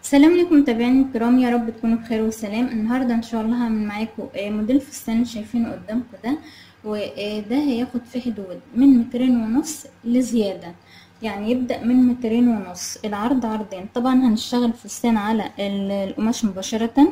السلام عليكم متابعيني الكرام يا رب تكونوا بخير وسلام النهارده ان شاء الله هعمل معاكم آه، موديل فستان اللي شايفينه قدامكم ده وده هياخد في حدود من مترين ونص لزياده يعني يبدأ من مترين ونص العرض عرضين طبعا هنشتغل فستان على ال- القماش مباشرة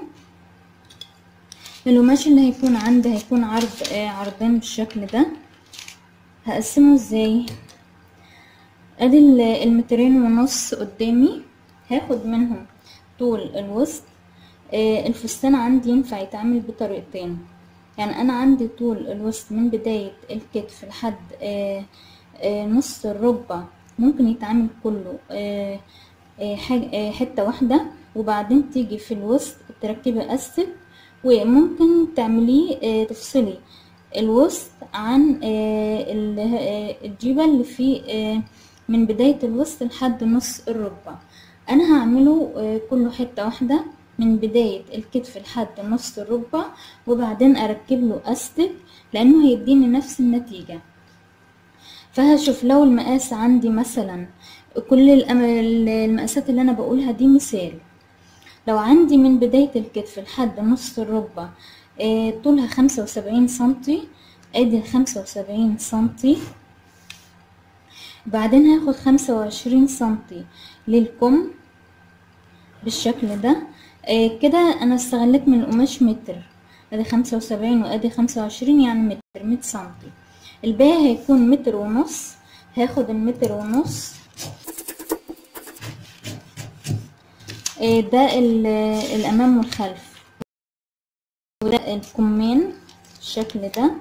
القماش اللي هيكون عندي هيكون عرض آه، عرضين بالشكل ده هقسمه ازاي ادي ال- المترين ونص قدامي هاخد منهم طول الوسط آه، الفستان عندي ينفع يتعمل بطريقتين يعني انا عندي طول الوسط من بداية الكتف لحد آه، آه، نص الركبة ممكن يتعمل كله آه، آه، حاج- آه، حتة واحدة وبعدين تيجي في الوسط تركبي أستك وممكن تعمليه آه، تفصلي الوسط عن آه، ال- آه، الجيبة اللي فيه آه، من بداية الوسط لحد نص الركبة أنا هعمله آه، كله حتة واحدة من بداية الكتف لحد نص الركبة وبعدين أركب له أستك لأنه هيديني نفس النتيجة فهشوف لو المقاس عندي مثلا كل الأم- المقاسات اللي أنا بقولها دي مثال لو عندي من بداية الكتف لحد نص الركبة آه، طولها خمسة وسبعين سنتي ادي خمسة وسبعين سنتي بعدين هاخد خمسة وعشرين سنتي للكم بالشكل ده آه، كده انا استغلت من القماش متر ادي خمسة وسبعين وادي خمسة وعشرين يعني متر مية سنتي الباقي هيكون متر ونص هاخد المتر ونص آه، ده ال- الامام والخلف وده الكمين بالشكل ده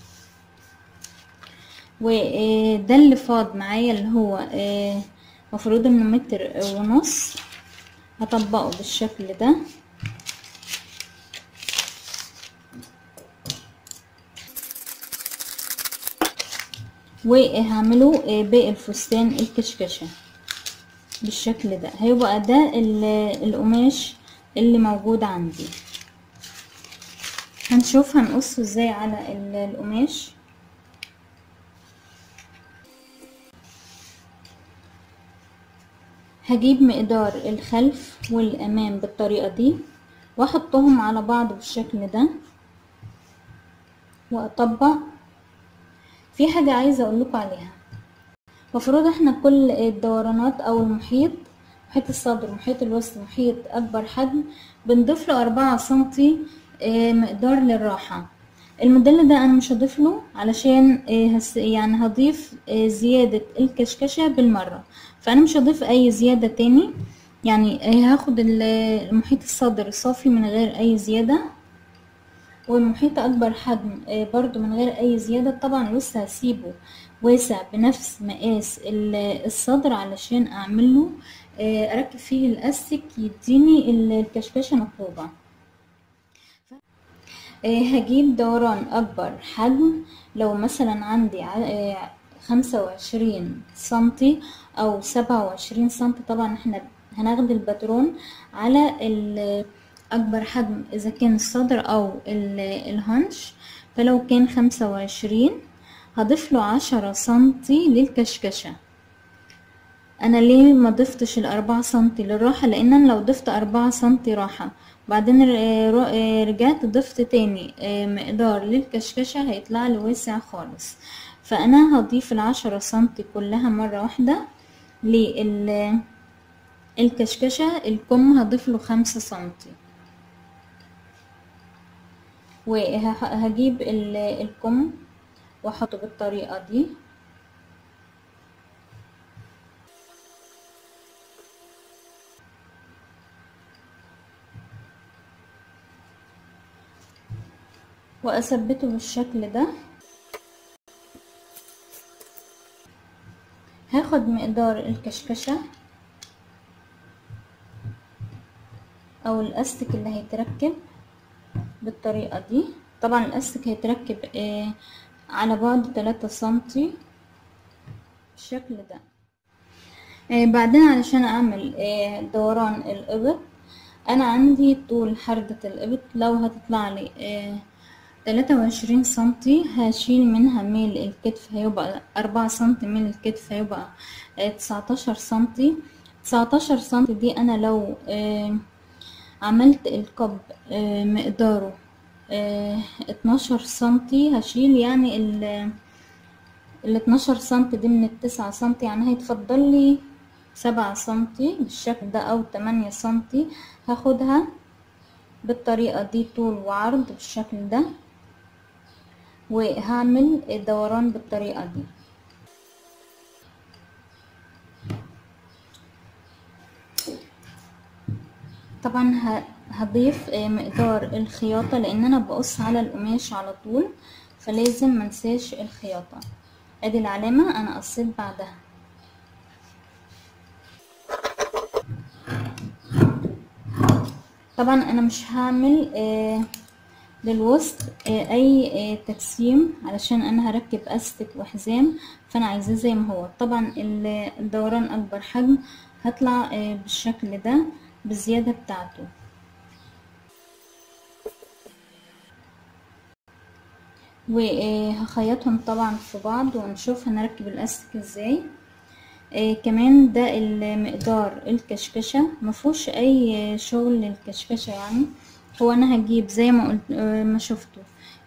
وده اللي فاض معايا اللي هو آه، مفروض انه متر ونص هطبقه بالشكل ده وهعمله آه، باقي الفستان الكشكشة بالشكل ده هيبقى ده ال- القماش اللي موجود عندي هنشوف هنقصه ازاي على ال- القماش هجيب مقدار الخلف والامام بالطريقة دي واحطهم على بعض بالشكل ده واطبق في حاجة عايزة اقول لكم عليها مفروض احنا كل الدورانات او المحيط محيط الصدر محيط الوسط محيط اكبر حجم بنضيف له أربعة سنتي آه، مقدار للراحة الموديل ده انا مش هضيف له علشان آه، هس يعني هضيف آه، زيادة الكشكشة بالمرة فانا مش هضيف اي زيادة تاني يعني آه، هاخد ال- المحيط الصدر صافي من غير اي زيادة والمحيط اكبر حجم آه، برضو من غير اي زيادة طبعا لسه هسيبه واسع بنفس مقاس ال- الصدر علشان اعمله آه، اركب فيه الاستك يديني ال- الكشكشة مطلوبة آه، هجيب دوران اكبر حجم لو مثلا عندي ع- آه، خمسة وعشرين سنتي او سبعة وعشرين سنتي طبعا احنا هناخد الباترون على ال- اكبر حجم اذا كان الصدر او ال- الهنش فلو كان خمسة وعشرين هضيف له عشرة سنتي للكشكشة انا ليه ما ضفتش الاربعة سنتي للراحة لان انا لو ضفت اربعة سنتي راحة بعدين ر- ر- رجعت ضفت تاني آه، مقدار للكشكشة هيطلع لي واسع خالص فانا هضيف العشرة سنتي كلها مرة واحدة للكشكشة الكم هضيف له خمسة سنتي وهجيب ال- الكم واحطه بالطريقة دي واثبته بالشكل ده هاخد مقدار الكشكشة او الاستك اللي هيتركب بالطريقة دي طبعا الاستك هيتركب آه على بعد تلاتة سنتي بالشكل ده آه بعدين علشان اعمل آه دوران الابط انا عندي طول حردة الابط لو هتطلع لي آه تلاتة وعشرين سنتي هشيل منها ميل الكتف هيبقى أربعة سنتي ميل الكتف هيبقى تسعتاشر سنتي تسعتاشر سنتي دي انا لو آه عملت القب آه مقداره آه اتناشر سنتي هشيل يعني ال ال 12 سنتي دي من التسعة سنتي يعني هيتفضل لي سبعة سنتي بالشكل ده او تمانية سنتي هاخدها بالطريقة دي طول وعرض بالشكل ده وهعمل الدوران بالطريقة دي طبعا هضيف مقدار الخياطة لان انا بقص على القماش على طول فلازم منساش الخياطة ادي العلامة انا قصيت بعدها طبعا انا مش هعمل آه للوسط آه اي آه تجسيم علشان انا هركب استك وحزام فانا عايزاه زي ما هو طبعا الدوران اكبر حجم هطلع بالشكل ده بالزيادة بتاعته وهخيطهم طبعا في بعض ونشوف هنركب الاستك ازاي آه كمان ده المقدار الكشكشة مفهوش اي شغل للكشكشة يعني هو انا هجيب زي ما قلت آه ما شفتوا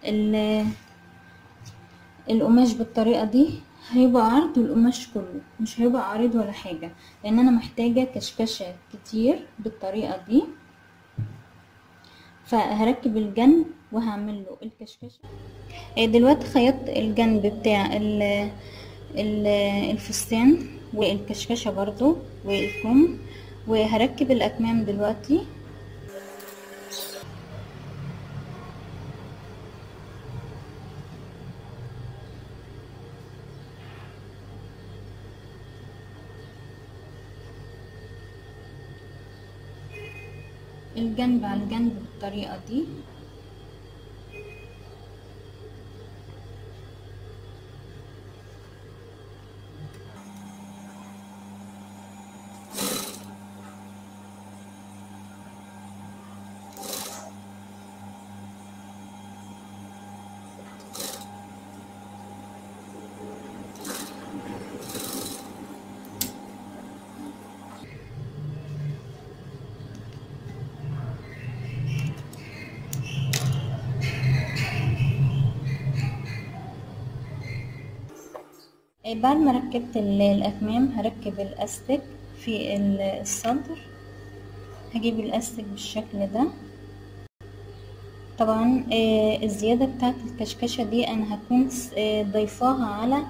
القماش بالطريقة دي هيبقى عرض القماش كله مش هيبقى عريض ولا حاجة لان انا محتاجة كشكشة كتير بالطريقة دي فهركب الجنب وهعمل له الكشكشة آه دلوقتي خيطت الجنب بتاع الفستان والكشكشة برضو والكم وهركب الأكمام دلوقتي الجنب على الجنب بالطريقة دي بعد ما ركبت الأكمام هركب الأستك في الصدر هجيب الأستك بالشكل ده طبعا الزيادة بتاعت الكشكشة دي أنا هكون ضيفاها على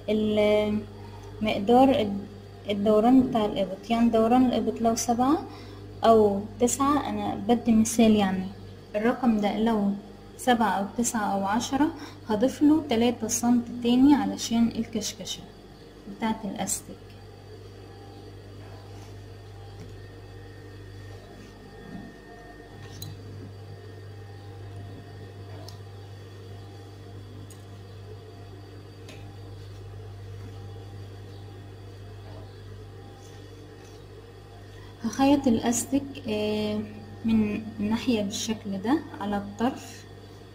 مقدار الدوران بتاع الإبط يعني دوران الإبط لو سبعة أو تسعة أنا بدي مثال يعني الرقم ده لو سبعة أو تسعة أو عشرة هضيفله تلاتة سنت تاني علشان الكشكشة بتاعت الأستك هخيط الأستك من ناحية بالشكل ده على الطرف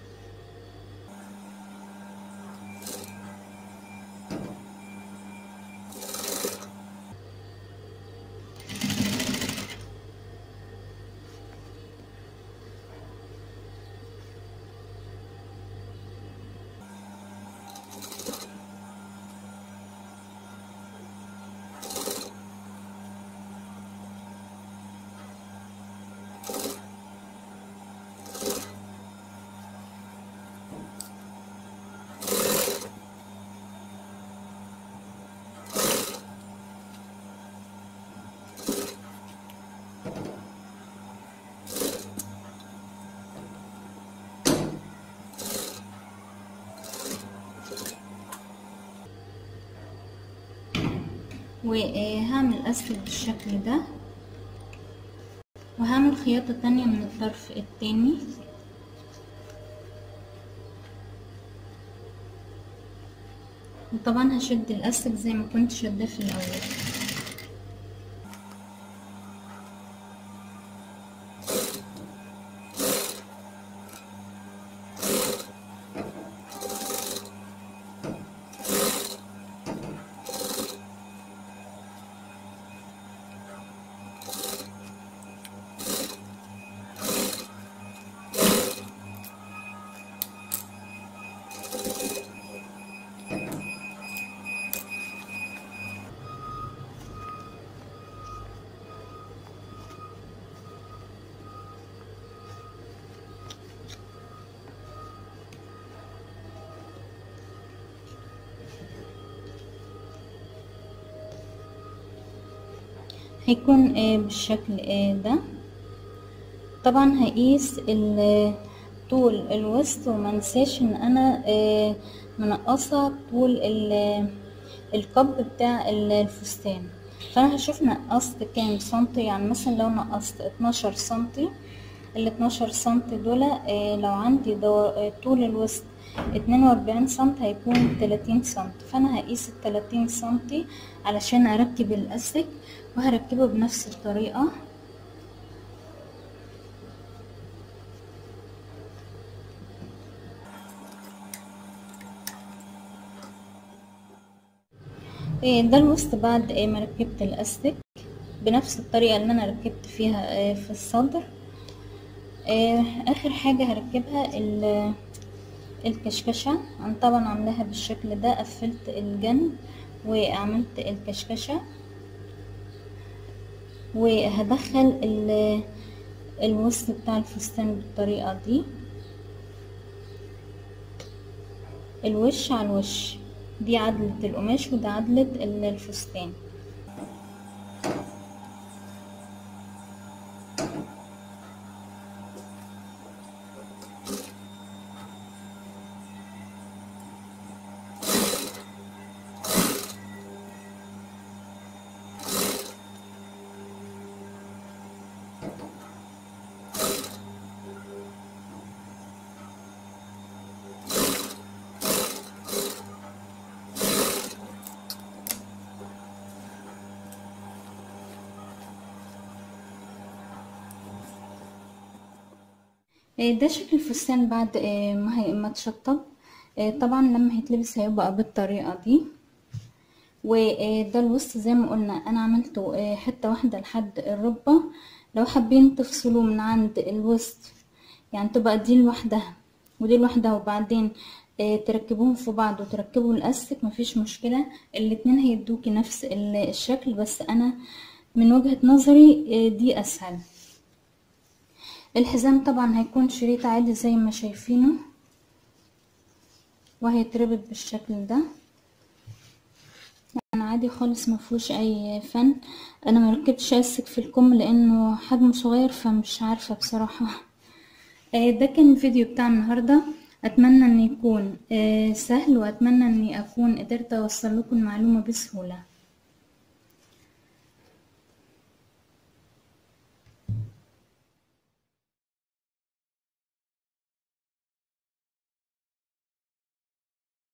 وهعمل اسفل بالشكل ده وهعمل خياطة تانية من الطرف التاني وطبعا هشد الاستك زي ما كنت شداه في الاول هيكون آه بالشكل آه ده طبعا هقيس طول الوسط ومنساش ان انا آه منقصة طول القب بتاع الفستان فانا هشوف نقصت كام سنتي يعني مثلا لو نقصت اتناشر سنتي ال 12 سنتي دول آه لو عندي آه طول الوسط اتنين واربعين سنتي هيكون تلاتين سنتي فانا هقيس التلاتين سنتي علشان اركب الاستك وهركبه بنفس الطريقة ده الوسط بعد ما ركبت الاستك بنفس الطريقة اللي انا ركبت فيها في الصدر اخر حاجة هركبها الكشكشة انا طبعا عاملاها بالشكل ده قفلت الجنب وعملت الكشكشة وهدخل الوسط بتاع الفستان بالطريقة دي الوش على الوش دي عدلة القماش وده عدلة الفستان ده شكل الفستان بعد ما هي ما اتشطب طبعا لما هيتلبس هيبقى بالطريقه دي وده الوسط زي ما قلنا انا عملته حته واحده لحد الركبه لو حابين تفصلوا من عند الوسط يعني تبقى دي لوحدها ودي لوحدها وبعدين تركبوهم في بعض وتركبوا الاستك مفيش مشكله الاتنين هيدوكي نفس الشكل بس انا من وجهه نظري دي اسهل الحزام طبعا هيكون شريط عادي زي ما شايفينه وهيتربط بالشكل ده يعني عادي خالص مفهوش اي فن انا مركبتش اسك في الكم لانه حجمه صغير فمش عارفه بصراحه ده كان الفيديو بتاع النهارده اتمنى ان يكون سهل واتمنى اني اكون قدرت اوصل لكم المعلومه بسهوله